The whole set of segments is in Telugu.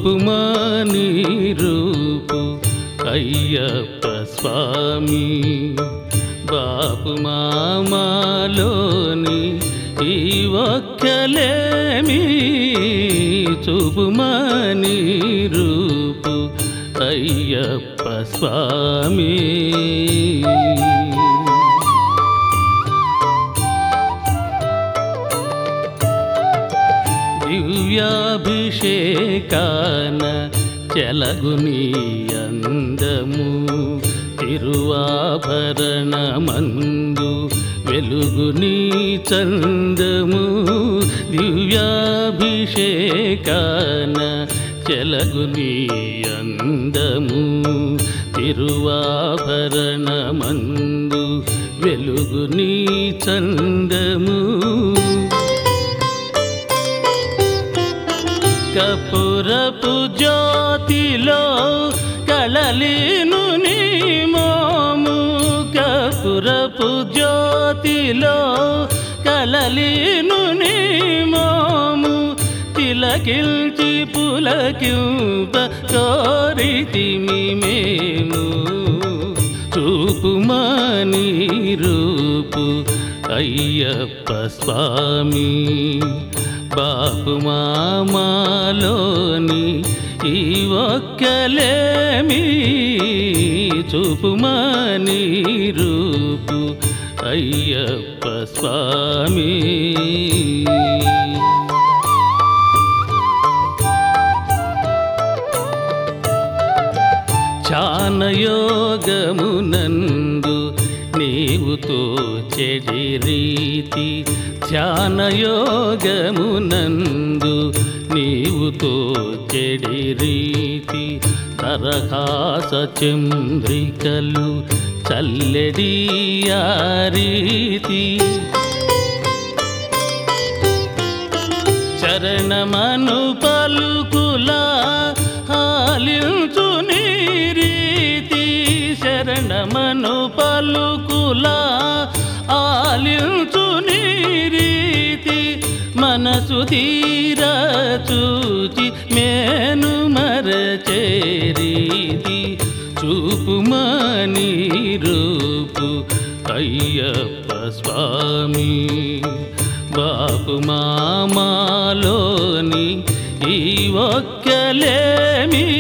చూపుమని రూపు అయ్యప్ప స్వామి బాపు మామాలోని ఈ ఒక్కలేమి చూపుమని రూపు అయ్యప్ప స్వామి దివ్యాభిషేకాన చెలగుని అందము తిరువాభరణమందు వెలుగుని చందము దివ్యాభిషేకాన చెలగుని అందము తిరువాభరణమందు వెలుగుని చందము కపురపు జ్యోతిలో కళలీను నీ మోము కపురపు జ్యోతిలో కళలీను నీ మోము తిలకిల్చి పులకింప కోరితిమి మేము చూపుమని రూపు అయ్యప్ప స్వామి బాపు మామాలోని ఈ ఒక్కలేమి చూపుమని రూపు అయ్యప్ప స్వామి ధ్యానయోగమునందు నీవుతో చెడి రీతి ధ్యానయోగమునందు నీవుతో చెడి రీతి తరహాస చంద్రికలు చల్లెడి ఆ రీతి చరణమను పలుకులా హాలించు నీ రీతి శరణమను పలుకులా ఆలించు నీ రీతి మనసు తీరా చూచి మేను మరచే రీతి చూపుమని రూపు అయ్యప్ప స్వామి బాపు మామాలోని ఈ ఒక్కలేమి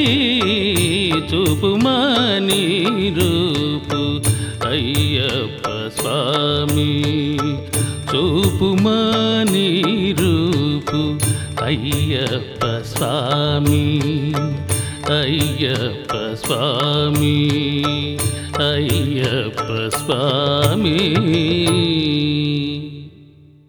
చూపుమని రూపు అయ్యప్ప స్వామి చూపుమని రూపు అయ్యప్ప స్వామి అయ్యప్ప స్వామి అయ్యప్ప స్వామి